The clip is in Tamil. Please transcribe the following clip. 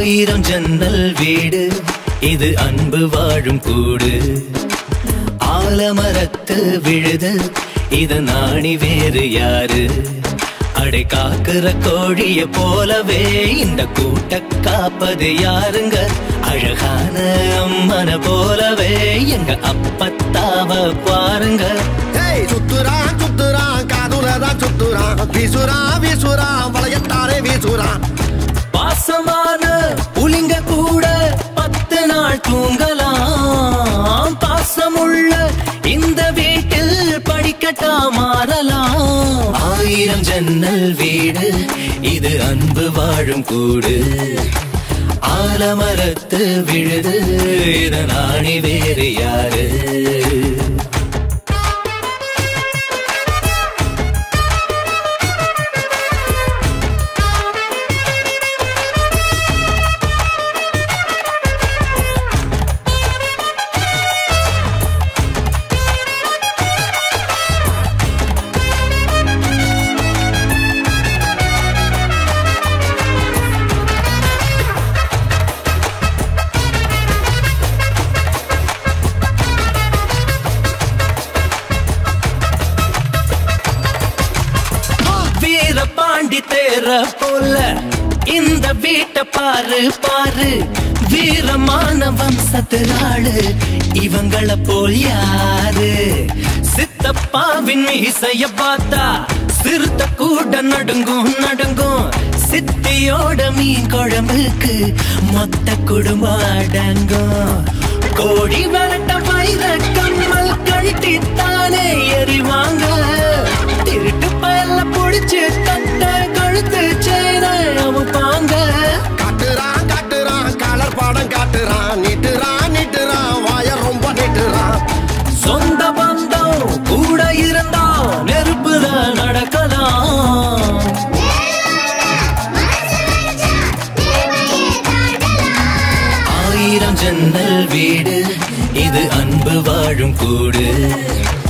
ஆயிரம் ஜன்னல் வீடு இது அன்பு வாழும் கூடு ஆலமரத்து விழுது இது நாணி வேறு யாரு அடை காக்குற கோழிய போலவே இந்த கூட்ட காப்பது யாருங்க அழகான அம்மன போலவே எங்க அப்பத்தாவ பாருங்க ஏய் சுத்துறான் சுத்துறான் காதுலதான் சுத்துறான் வீசுறான் வீசுறான் வளையத்தாரே வீசுறான் பாசமான புலிங்க கூட பத்து நாள் தூங்கலாம் பாசமுள்ள இந்த வீட்டில் படிக்கட்டா மாறலாம் ஆயிரம் ஜன்னல் வீடு இது அன்பு வாழும் கூடு ஆலமரத்து விழுது இதனாணி வேறு யாரு வீர பாண்டி தேர போல இந்த வீட்டை பாரு பாரு வீரமான வம்சத்தினாளு இவங்கள போல் யாரு சித்தப்பாவின் இசைய பார்த்தா சிறுத்த கூட நடுங்கும் நடுங்கும் சித்தியோட மீன் குழம்புக்கு மொத்த குடும்பம் அடங்கும் கோடி வரட்ட வைர கம்மல் கழட்டித்தானே எறிவாங்க திருட்டு பயல புடிச்சு தட்ட கழுத்து சேர அமுப்பாங்க காட்டுறான் காட்டுறான் கலர் படம் காட்டுறான் நீட்டுறான் நீட்டுறான் வாய ரொம்ப நீட்டுறான் சொந்த பந்தம் கூட இருந்தா நெருப்புல நடக்கலாம் ஆயிரம் ஜன்னல் வீடு இது அன்பு வாழும் கூடு